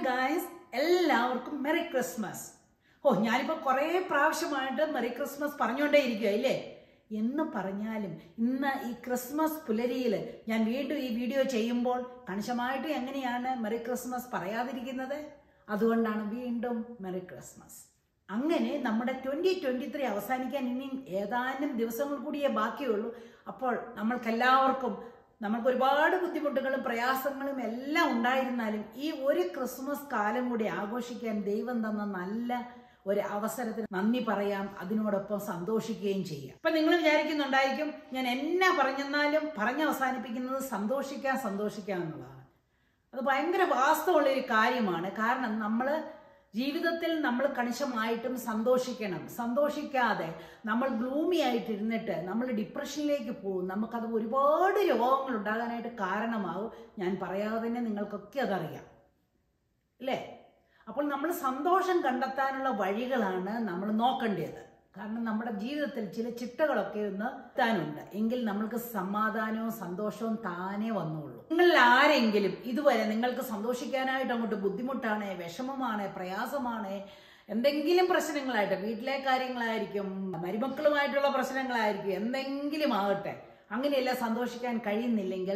guys എല്ലാവർക്കും merry Christmas ഓ ഞാനിപ്പോൾ കുറേ പ്രാവശ്യമായിട്ട് മെറി ക്രിസ്മസ് പറഞ്ഞുകൊണ്ടേ ഇരിക്കുക ഇല്ലേ എന്ന് പറഞ്ഞാലും ഇന്ന് ഈ ക്രിസ്മസ് പുലരിയിൽ ഞാൻ വീണ്ടും ഈ വീഡിയോ ചെയ്യുമ്പോൾ കണിശമായിട്ട് എങ്ങനെയാണ് മെറി ക്രിസ്മസ് പറയാതിരിക്കുന്നത് അതുകൊണ്ടാണ് വീണ്ടും മെറി ക്രിസ്മസ് അങ്ങനെ നമ്മുടെ ട്വൻ്റി ട്വൻ്റി ത്രീ അവസാനിക്കാൻ ഇനി ഏതാനും ദിവസങ്ങൾ കൂടിയേ ബാക്കിയുള്ളൂ അപ്പോൾ നമ്മൾക്കെല്ലാവർക്കും നമുക്ക് ഒരുപാട് ബുദ്ധിമുട്ടുകളും പ്രയാസങ്ങളും എല്ലാം ഉണ്ടായിരുന്നാലും ഈ ഒരു ക്രിസ്മസ് കാലം കൂടി ആഘോഷിക്കാൻ ദൈവം തന്ന നല്ല ഒരു അവസരത്തിന് നന്ദി പറയാം അതിനോടൊപ്പം സന്തോഷിക്കുകയും ചെയ്യാം അപ്പൊ നിങ്ങൾ വിചാരിക്കുന്നുണ്ടായിരിക്കും ഞാൻ എന്നാ പറഞ്ഞെന്നാലും പറഞ്ഞ് അവസാനിപ്പിക്കുന്നത് സന്തോഷിക്കാൻ സന്തോഷിക്കാം എന്നുള്ളതാണ് അത് ഭയങ്കര വാസ്തവമുള്ള ഒരു കാര്യമാണ് കാരണം നമ്മൾ ജീവിതത്തിൽ നമ്മൾ കണിശമായിട്ടും സന്തോഷിക്കണം സന്തോഷിക്കാതെ നമ്മൾ ഗ്ലൂമി ആയിട്ടിരുന്നിട്ട് നമ്മൾ ഡിപ്രഷനിലേക്ക് പോകും നമുക്കത് ഒരുപാട് രോഗങ്ങൾ ഉണ്ടാകാനായിട്ട് കാരണമാകും ഞാൻ പറയാതെ തന്നെ നിങ്ങൾക്കൊക്കെ അതറിയാം അല്ലേ അപ്പോൾ നമ്മൾ സന്തോഷം കണ്ടെത്താനുള്ള വഴികളാണ് നമ്മൾ നോക്കേണ്ടത് കാരണം നമ്മുടെ ജീവിതത്തിൽ ചില ചിട്ടകളൊക്കെ ഒന്ന് എത്താനുണ്ട് എങ്കിൽ നമ്മൾക്ക് സമാധാനവും സന്തോഷവും താനേ വന്നോളൂ നിങ്ങളിൽ ആരെങ്കിലും ഇതുവരെ നിങ്ങൾക്ക് സന്തോഷിക്കാനായിട്ട് അങ്ങോട്ട് ബുദ്ധിമുട്ടാണ് വിഷമമാണ് പ്രയാസമാണ് എന്തെങ്കിലും പ്രശ്നങ്ങളായിട്ട് വീട്ടിലെ കാര്യങ്ങളായിരിക്കും മരുമക്കളുമായിട്ടുള്ള പ്രശ്നങ്ങളായിരിക്കും എന്തെങ്കിലും ആകട്ടെ അങ്ങനെയെല്ലാം സന്തോഷിക്കാൻ കഴിയുന്നില്ലെങ്കിൽ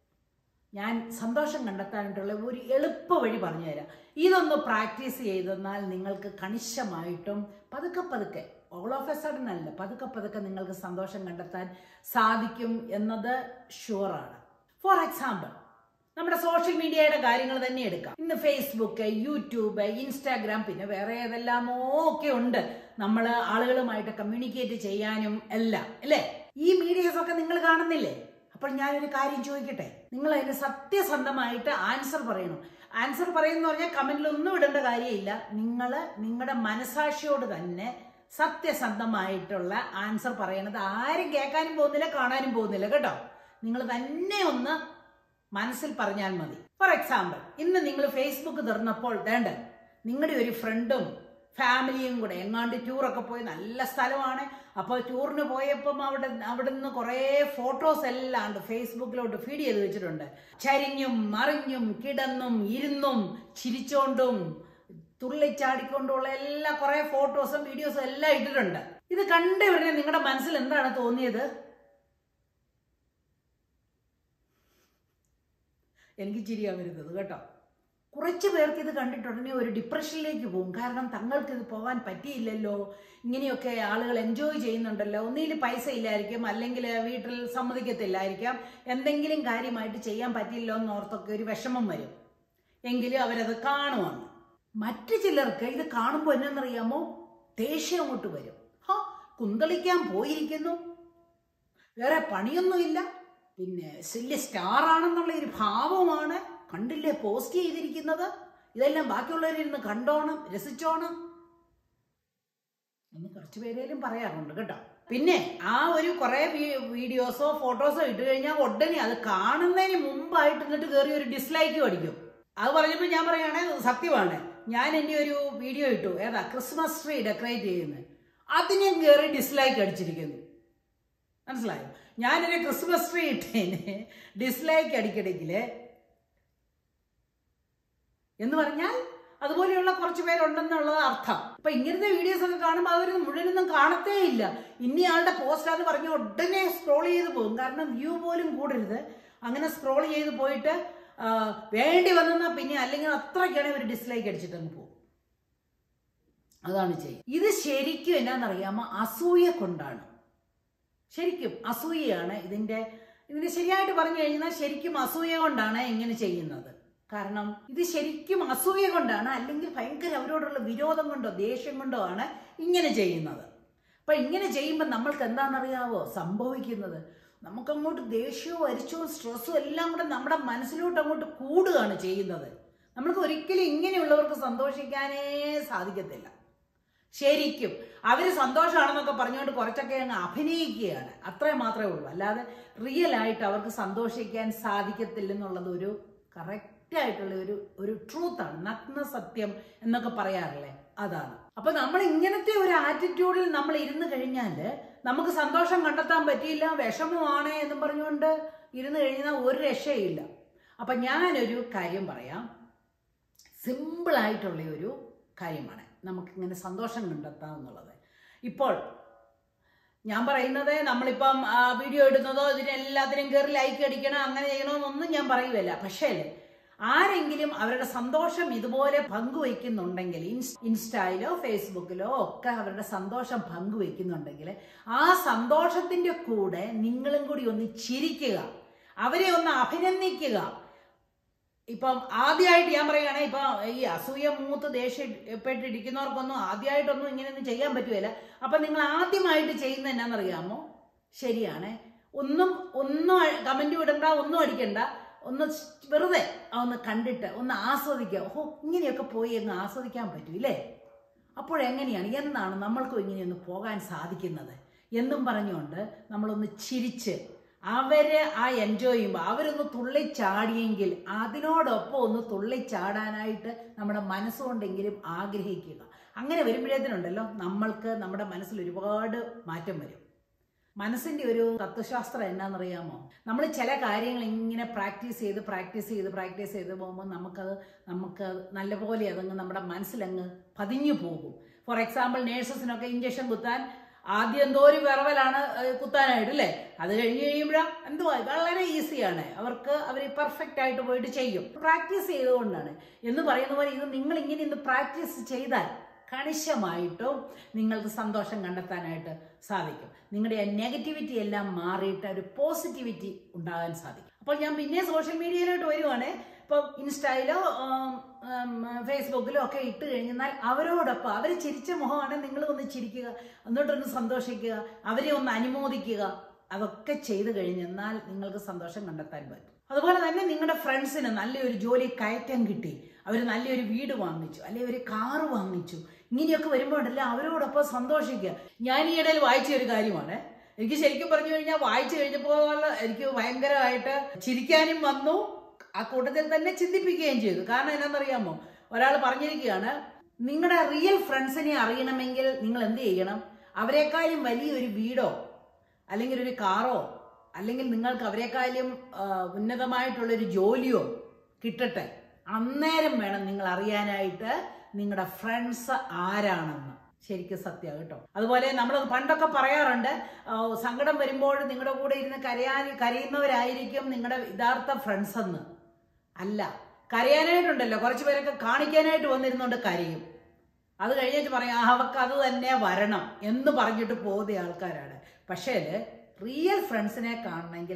ഞാൻ സന്തോഷം കണ്ടെത്താനായിട്ടുള്ള ഒരു എളുപ്പ വഴി പറഞ്ഞുതരാം ഇതൊന്ന് പ്രാക്ടീസ് ചെയ്തെന്നാൽ നിങ്ങൾക്ക് കണിശമായിട്ടും പതുക്കെ പതുക്കെ ഓൾ ഓഫ് എ സഡൻ അല്ല പതുക്കെ പതുക്കെ നിങ്ങൾക്ക് സന്തോഷം കണ്ടെത്താൻ സാധിക്കും എന്നത് ഷുവറാണ് ഫോർ എക്സാമ്പിൾ നമ്മുടെ സോഷ്യൽ മീഡിയയുടെ കാര്യങ്ങൾ തന്നെ എടുക്കാം ഇന്ന് ഫേസ്ബുക്ക് യൂട്യൂബ് ഇൻസ്റ്റാഗ്രാം പിന്നെ വേറെ ഏതെല്ലാമോ ഒക്കെ ഉണ്ട് നമ്മൾ ആളുകളുമായിട്ട് കമ്മ്യൂണിക്കേറ്റ് ചെയ്യാനും എല്ലാം അല്ലേ ഈ മീഡിയസ് ഒക്കെ നിങ്ങൾ കാണുന്നില്ലേ അപ്പോൾ ഞാനൊരു കാര്യം ചോദിക്കട്ടെ നിങ്ങൾ അതിന് സത്യസന്ധമായിട്ട് ആൻസർ പറയണം ആൻസർ പറയുന്ന പറഞ്ഞാൽ കമന്റിലൊന്നും ഇടേണ്ട കാര്യമില്ല നിങ്ങൾ നിങ്ങളുടെ മനസാക്ഷിയോട് തന്നെ സത്യസന്ധമായിട്ടുള്ള ആൻസർ പറയണത് ആരും കേൾക്കാനും പോകുന്നില്ല കാണാനും പോകുന്നില്ല കേട്ടോ നിങ്ങൾ തന്നെ ഒന്ന് മനസ്സിൽ പറഞ്ഞാൽ മതി ഫോർ എക്സാമ്പിൾ ഇന്ന് നിങ്ങൾ ഫേസ്ബുക്ക് തുറന്നപ്പോൾ വേണ്ട നിങ്ങളുടെ ഒരു ഫ്രണ്ടും ഫാമിലിയും കൂടെ എങ്ങാണ്ട് ടൂറൊക്കെ പോയി നല്ല സ്ഥലമാണ് അപ്പോൾ ടൂറിന് പോയപ്പം അവിടെ അവിടെ നിന്ന് കുറേ ഫോട്ടോസ് എല്ലാം ഉണ്ട് ഫേസ്ബുക്കിലോട്ട് ഫീഡ് ചെയ്ത് വെച്ചിട്ടുണ്ട് ചരിഞ്ഞും മറിഞ്ഞും കിടന്നും ഇരുന്നും ചിരിച്ചോണ്ടും തുള്ളിച്ചാടിക്കൊണ്ടുള്ള എല്ലാ കുറേ ഫോട്ടോസും വീഡിയോസും എല്ലാം ഇട്ടിട്ടുണ്ട് ഇത് കണ്ട ഉടനെ നിങ്ങളുടെ മനസ്സിൽ എന്താണ് തോന്നിയത് എനിക്ക് ചിരിയാ വരുന്നത് കേട്ടോ കുറച്ച് പേർക്ക് ഇത് കണ്ടിട്ടുടനെ ഒരു ഡിപ്രഷനിലേക്ക് പോകും കാരണം തങ്ങൾക്ക് ഇത് പോകാൻ പറ്റിയില്ലല്ലോ ഇങ്ങനെയൊക്കെ ആളുകൾ എൻജോയ് ചെയ്യുന്നുണ്ടല്ലോ ഒന്നിൽ പൈസ ഇല്ലായിരിക്കും അല്ലെങ്കിൽ വീട്ടിൽ സമ്മതിക്കത്തില്ലായിരിക്കാം എന്തെങ്കിലും കാര്യമായിട്ട് ചെയ്യാൻ പറ്റില്ലോ എന്നോർത്തൊക്കെ ഒരു വിഷമം വരും എങ്കിലും അവരത് കാണുമെന്ന് മറ്റു ചിലർക്ക് ഇത് കാണുമ്പോൾ എന്നറിയാമോ ദേഷ്യം അങ്ങോട്ട് വരും ഹാ കുന്തളിക്കാൻ പോയിരിക്കുന്നു വേറെ പണിയൊന്നുമില്ല പിന്നെ വലിയ സ്റ്റാർ ആണെന്നുള്ള ഒരു ഭാവമാണ് കണ്ടില്ലേ പോസ്റ്റ് ചെയ്തിരിക്കുന്നത് ഇതെല്ലാം ബാക്കിയുള്ളവരിരുന്ന് കണ്ടോണം രസിച്ചോണം എന്ന് കുറച്ച് പേരേലും പറയാറുണ്ട് കേട്ടോ പിന്നെ ആ ഒരു കുറെ വീഡിയോസോ ഫോട്ടോസോ ഇട്ട് കഴിഞ്ഞാൽ ഉടനെ അത് കാണുന്നതിന് മുമ്പായിട്ട് എന്നിട്ട് കയറി ഒരു ഡിസ്ലൈക്കും അടിക്കും അത് പറഞ്ഞപ്പോൾ ഞാൻ പറയുകയാണെങ്കിൽ സത്യമാണ് ഞാൻ എൻ്റെ ഒരു വീഡിയോ ഇട്ടു ഏതാ ക്രിസ്മസ് ട്രീ ഡെക്കറേറ്റ് ചെയ്യുന്നത് അതിനും കയറി ഡിസ്ലൈക്ക് അടിച്ചിരിക്കുന്നു മനസ്സിലായോ ഞാനൊരു ക്രിസ്മസ് ട്രീ ഇട്ടേന് ഡിസ്ലൈക്ക് അടിക്കണമെങ്കിൽ എന്ന് പറഞ്ഞാൽ അതുപോലെയുള്ള കുറച്ച് പേരുണ്ടെന്നുള്ളത് അർത്ഥം അപ്പൊ ഇങ്ങനത്തെ വീഡിയോസ് ഒക്കെ കാണുമ്പോൾ അവർ മുഴുവനൊന്നും കാണത്തേ ഇല്ല ഇന്നയാളുടെ പോസ്റ്റാന്ന് പറഞ്ഞ ഉടനെ സ്ക്രോൾ ചെയ്ത് പോകും കാരണം വ്യൂ പോലും കൂടരുത് അങ്ങനെ സ്ക്രോൾ ചെയ്ത് പോയിട്ട് വേണ്ടി വന്നെന്നാൽ പിന്നെ അല്ലെങ്കിൽ അത്രയ്ക്കാണെങ്കിൽ ഒരു ഡിസ്ലൈക്ക് അടിച്ചിട്ട് അങ്ങ് പോകും അതാണ് ചെയ്യുക ഇത് ശരിക്കും എന്നാണെന്നറിയാമോ അസൂയ കൊണ്ടാണ് ശരിക്കും അസൂയയാണ് ഇതിന്റെ ഇതിന്റെ ശരിയായിട്ട് പറഞ്ഞു കഴിഞ്ഞാൽ ശരിക്കും അസൂയ കൊണ്ടാണ് ഇങ്ങനെ ചെയ്യുന്നത് കാരണം ഇത് ശരിക്കും അസൂയ കൊണ്ടാണ് അല്ലെങ്കിൽ ഭയങ്കര അവരോടുള്ള വിരോധം കൊണ്ടോ ദേഷ്യം കൊണ്ടോ ആണ് ഇങ്ങനെ ചെയ്യുന്നത് അപ്പൊ ഇങ്ങനെ ചെയ്യുമ്പോൾ നമ്മൾക്ക് എന്താണെന്നറിയാവോ സംഭവിക്കുന്നത് നമുക്കങ്ങോട്ട് ദേഷ്യവും അരിച്ചവും സ്ട്രെസ്സും എല്ലാം കൂടെ നമ്മുടെ മനസ്സിലോട്ട് അങ്ങോട്ട് കൂടുകയാണ് ചെയ്യുന്നത് നമ്മൾക്ക് ഒരിക്കലും ഇങ്ങനെയുള്ളവർക്ക് സന്തോഷിക്കാനേ സാധിക്കത്തില്ല ശരിക്കും അവർ സന്തോഷമാണെന്നൊക്കെ പറഞ്ഞുകൊണ്ട് കുറച്ചൊക്കെ അങ്ങ് അഭിനയിക്കുകയാണ് അത്രയും മാത്രമേ ഉള്ളൂ അല്ലാതെ റിയൽ ആയിട്ട് അവർക്ക് സന്തോഷിക്കാൻ സാധിക്കത്തില്ലെന്നുള്ളത് ഒരു കറക്റ്റ് ആയിട്ടുള്ള ഒരു ഒരു ട്രൂത്താണ് നഗ്ന സത്യം എന്നൊക്കെ പറയാറില്ലേ അതാണ് അപ്പൊ നമ്മൾ ഇങ്ങനത്തെ ഒരു ആറ്റിറ്റ്യൂഡിൽ നമ്മൾ ഇരുന്ന് കഴിഞ്ഞാൽ നമുക്ക് സന്തോഷം കണ്ടെത്താൻ പറ്റിയില്ല വിഷമമാണ് എന്നും പറഞ്ഞുകൊണ്ട് ഇരുന്ന് കഴിഞ്ഞാൽ ഒരു രക്ഷയില്ല അപ്പൊ ഞാനൊരു കാര്യം പറയാം സിമ്പിളായിട്ടുള്ള ഒരു കാര്യമാണ് നമുക്കിങ്ങനെ സന്തോഷം കണ്ടെത്താം എന്നുള്ളത് ഇപ്പോൾ ഞാൻ പറയുന്നത് നമ്മളിപ്പം ആ, വീഡിയോ ഇടുന്നതോ ഇതിനെല്ലാത്തിനും കയറി ലൈക്ക് അടിക്കണം അങ്ങനെ ചെയ്യണമെന്നൊന്നും ഞാൻ പറയുകയല്ല പക്ഷേ ആരെങ്കിലും അവരുടെ സന്തോഷം ഇതുപോലെ പങ്കുവെക്കുന്നുണ്ടെങ്കിൽ ഇൻസ്- ഇൻസ്റ്റയിലോ ഫേസ്ബുക്കിലോ ഒക്കെ അവരുടെ സന്തോഷം പങ്കുവെക്കുന്നുണ്ടെങ്കിൽ ആ സന്തോഷത്തിന്റെ കൂടെ നിങ്ങളും കൂടി ഒന്ന് ചിരിക്കുക അവരെ ഒന്ന് അഭിനന്ദിക്കുക ഇപ്പം ആദ്യമായിട്ട് ഞാൻ പറയുകയാണെങ്കിൽ ഇപ്പം ഈ അസൂയ മൂത്ത് ദേഷ്യപ്പെട്ടിരിക്കുന്നവർക്കൊന്നും ആദ്യമായിട്ടൊന്നും ഇങ്ങനെയൊന്നും ചെയ്യാൻ പറ്റുകയില്ല അപ്പം നിങ്ങൾ ആദ്യമായിട്ട് ചെയ്യുന്നത് എന്നാണെന്നറിയാമോ ശരിയാണ് ഒന്നും ഒന്നും കമൻറ്റ് വിടണ്ട ഒന്നും അടിക്കണ്ട ഒന്ന് വെറുതെ ആ ഒന്ന് കണ്ടിട്ട് ഒന്ന് ആസ്വദിക്കുക ഓഹോ ഇങ്ങനെയൊക്കെ പോയി അങ്ങ് ആസ്വദിക്കാൻ പറ്റൂല്ലേ അപ്പോഴെങ്ങനെയാണ് എന്നാണ് നമ്മൾക്കും ഇങ്ങനെയൊന്ന് പോകാൻ സാധിക്കുന്നത് എന്നും പറഞ്ഞുകൊണ്ട് നമ്മളൊന്ന് ചിരിച്ച് അവര് ആ എൻജോയ് ചെയ്യുമ്പോൾ അവരൊന്ന് തുള്ളിച്ചാടിയെങ്കിൽ അതിനോടൊപ്പം ഒന്ന് തുള്ളിച്ചാടാനായിട്ട് നമ്മുടെ മനസ്സുകൊണ്ടെങ്കിലും ആഗ്രഹിക്കുക അങ്ങനെ വരുമ്പോഴേത്തിനുണ്ടല്ലോ നമ്മൾക്ക് നമ്മുടെ മനസ്സിൽ ഒരുപാട് മാറ്റം വരും മനസ്സിന്റെ ഒരു തത്വശാസ്ത്രം എന്നാണെന്നറിയാമോ നമ്മൾ ചില കാര്യങ്ങൾ ഇങ്ങനെ പ്രാക്ടീസ് ചെയ്ത് പ്രാക്ടീസ് ചെയ്ത് പ്രാക്ടീസ് ചെയ്ത് പോകുമ്പോൾ നമുക്കത് നമുക്ക് നല്ലപോലെ അതങ്ങ് നമ്മുടെ മനസ്സിലങ്ങ് പതിഞ്ഞു പോകും ഫോർ എക്സാമ്പിൾ നേഴ്സസിനൊക്കെ ഇഞ്ചക്ഷൻ കുത്താൻ ആദ്യം എന്തോ ഒരു വിറവലാണ് ഏഹ്, കുത്താനായിട്ട് അല്ലേ അത് കഴിഞ്ഞ് കഴിയുമ്പോഴാ എന്തുവാ വളരെ ഈസിയാണ് അവർക്ക് അവർ പെർഫെക്റ്റ് ആയിട്ട് പോയിട്ട് ചെയ്യും പ്രാക്ടീസ് ചെയ്തുകൊണ്ടാണ് എന്ന് പറയുന്ന പോലെ ഇത് നിങ്ങൾ ഇങ്ങനെ ഇന്ന് പ്രാക്ടീസ് ചെയ്താൽ കണിശമായിട്ടും നിങ്ങൾക്ക് സന്തോഷം കണ്ടെത്താനായിട്ട് സാധിക്കും നിങ്ങളുടെ ആ നെഗറ്റിവിറ്റി എല്ലാം മാറിയിട്ട് ഒരു പോസിറ്റിവിറ്റി ഉണ്ടാകാൻ സാധിക്കും അപ്പോൾ ഞാൻ പിന്നെ സോഷ്യൽ മീഡിയയിലോട്ട് വരുവാണ് ഇപ്പം ഇൻസ്റ്റയിലോ ഫേസ്ബുക്കിലോ ഒക്കെ ഇട്ട് കഴിഞ്ഞാൽ അവരോടൊപ്പം അവർ ചിരിച്ച മുഖമാണ് നിങ്ങൾ ഒന്ന് ചിരിക്കുക എന്നിട്ടൊന്ന് സന്തോഷിക്കുക അവരെ ഒന്ന് അനുമോദിക്കുക അതൊക്കെ ചെയ്തു കഴിഞ്ഞെന്നാൽ നിങ്ങൾക്ക് സന്തോഷം കണ്ടെത്താൻ പറ്റും അതുപോലെ തന്നെ നിങ്ങളുടെ ഫ്രണ്ട്സിന് നല്ലൊരു ജോലി കയറ്റം കിട്ടി അവർ നല്ലൊരു വീട് വാങ്ങിച്ചു അല്ലെങ്കിൽ ഒരു കാറ് വാങ്ങിച്ചു ഇങ്ങനെയൊക്കെ വരുമ്പോഴല്ല അവരോടൊപ്പം സന്തോഷിക്കുക ഞാൻ ഈ ഇടയിൽ വായിച്ച ഒരു കാര്യമാണ് എനിക്ക് ശരിക്കും പറഞ്ഞു കഴിഞ്ഞാൽ വായിച്ചു കഴിഞ്ഞപ്പോൾ എനിക്ക് ഭയങ്കരമായിട്ട് ചിരിക്കാനും വന്നു ആ കൂട്ടത്തിൽ തന്നെ ചിന്തിപ്പിക്കുകയും ചെയ്തു കാരണം എന്നാണെന്നറിയാമോ ഒരാൾ പറഞ്ഞിരിക്കുകയാണ് നിങ്ങളുടെ റിയൽ ഫ്രണ്ട്സിനെ അറിയണമെങ്കിൽ നിങ്ങൾ എന്ത് ചെയ്യണം അവരെക്കാളും വലിയൊരു വീടോ അല്ലെങ്കിൽ ഒരു കാറോ അല്ലെങ്കിൽ നിങ്ങൾക്ക് അവരെക്കാളും ആ, ഉന്നതമായിട്ടുള്ളൊരു ജോലിയോ കിട്ടട്ടെ അന്നേരം വേണം നിങ്ങൾ അറിയാനായിട്ട് നിങ്ങളുടെ ഫ്രണ്ട്സ് ആരാണെന്ന് ശരിക്കും സത്യം കേട്ടോ അതുപോലെ നമ്മൾ പണ്ടൊക്കെ പറയാറുണ്ട് ആ, സങ്കടം വരുമ്പോൾ നിങ്ങളുടെ കൂടെ ഇരുന്ന് കരയാൻ കരയുന്നവരായിരിക്കും നിങ്ങളുടെ യഥാർത്ഥ ഫ്രണ്ട്സ് എന്ന് അല്ല കരയാനായിട്ടുണ്ടല്ലോ കുറച്ച് പേരൊക്കെ കാണിക്കാനായിട്ട് വന്നിരുന്നുകൊണ്ട് കരയും അത് കഴിഞ്ഞിട്ട് പറയാം "ആ, അവർക്ക് അത് തന്നെ വരണം എന്ന് പറഞ്ഞിട്ട് പോകുന്ന ആൾക്കാരാണ് പക്ഷേ റിയൽ ഫ്രണ്ട്സിനെ കാണണമെങ്കിൽ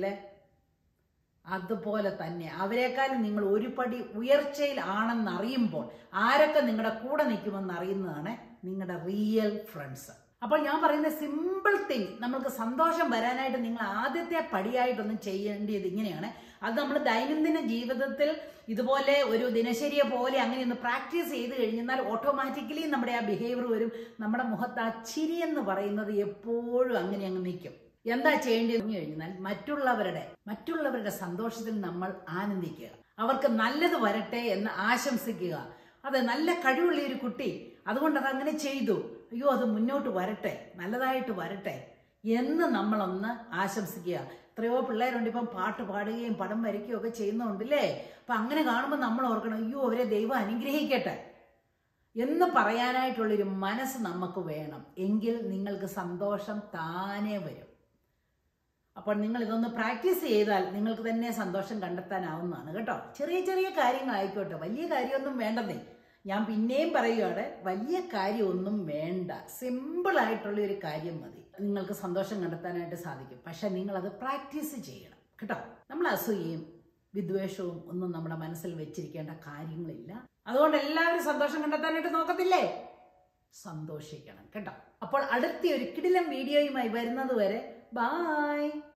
അതുപോലെ തന്നെ അവരെക്കാളും നിങ്ങൾ ഒരു പടി ഉയർച്ചയിൽ ആണെന്ന് അറിയുമ്പോൾ ആരൊക്കെ നിങ്ങളുടെ കൂടെ നിൽക്കുമെന്ന് അറിയുന്നതാണ് നിങ്ങളുടെ റിയൽ ഫ്രണ്ട്സ് അപ്പോൾ ഞാൻ പറയുന്ന സിമ്പിൾ തിങ് നമ്മൾക്ക് സന്തോഷം വരാനായിട്ട് നിങ്ങൾ ആദ്യത്തെ പടിയായിട്ടൊന്നും ചെയ്യേണ്ടത് ഇങ്ങനെയാണ് അത് നമ്മൾ ദൈനംദിന ജീവിതത്തിൽ ഇതുപോലെ ഒരു ദിനചര്യ പോലെ അങ്ങനെ ഒന്ന് പ്രാക്ടീസ് ചെയ്ത് കഴിഞ്ഞാൽ ഓട്ടോമാറ്റിക്കലി നമ്മുടെ ആ ബിഹേവിയർ വരും നമ്മുടെ മുഖത്ത് ആ ചിരി എന്ന് പറയുന്നത് എപ്പോഴും അങ്ങനെ അങ്ങ് നിൽക്കും എന്താ ചെയ്യേണ്ടത് എന്ന് കഴിഞ്ഞാൽ മറ്റുള്ളവരുടെ മറ്റുള്ളവരുടെ സന്തോഷത്തിൽ നമ്മൾ ആനന്ദിക്കുക അവർക്ക് നല്ലത് വരട്ടെ എന്ന് ആശംസിക്കുക അതെ നല്ല കഴിവുള്ള ഒരു കുട്ടി അതുകൊണ്ട് അത് അങ്ങനെ ചെയ്തു അയ്യോ അത് മുന്നോട്ട് വരട്ടെ നല്ലതായിട്ട് വരട്ടെ എന്ന് നമ്മളൊന്ന് ആശംസിക്കുക എത്രയോ പിള്ളേരുണ്ട് ഇപ്പം പാട്ട് പാടുകയും പടം വരയ്ക്കുകയും ഒക്കെ ചെയ്യുന്നുണ്ടല്ലേ അപ്പൊ അങ്ങനെ കാണുമ്പോൾ നമ്മൾ ഓർക്കണം അയ്യോ അവരെ ദൈവം അനുഗ്രഹിക്കട്ടെ എന്ന് പറയാനായിട്ടുള്ളൊരു മനസ്സ് നമുക്ക് വേണം എങ്കിൽ നിങ്ങൾക്ക് സന്തോഷം താനേ വരും അപ്പോൾ നിങ്ങൾ ഇതൊന്ന് പ്രാക്ടീസ് ചെയ്താൽ നിങ്ങൾക്ക് തന്നെ സന്തോഷം കണ്ടെത്താനാവുന്നതാണ് കേട്ടോ ചെറിയ ചെറിയ കാര്യങ്ങളായിക്കോട്ടെ വലിയ കാര്യമൊന്നും വേണ്ടതേ ഞാൻ പിന്നെയും പറയുകയാണ് വലിയ കാര്യമൊന്നും വേണ്ട സിമ്പിൾ ആയിട്ടുള്ള ഒരു കാര്യം മതി നിങ്ങൾക്ക് സന്തോഷം കണ്ടെത്താനായിട്ട് സാധിക്കും പക്ഷെ നിങ്ങളത് പ്രാക്ടീസ് ചെയ്യണം കേട്ടോ നമ്മൾ അസൂയയും വിദ്വേഷവും ഒന്നും നമ്മുടെ മനസ്സിൽ വെച്ചിരിക്കേണ്ട കാര്യങ്ങളില്ല അതുകൊണ്ട് എല്ലാവരും സന്തോഷം കണ്ടെത്താനായിട്ട് നോക്കത്തില്ലേ സന്തോഷിക്കണം കേട്ടോ അപ്പോൾ അടുത്ത ഒരു കിടിലം വീഡിയോയുമായി വരുന്നത് വരെ ബായ്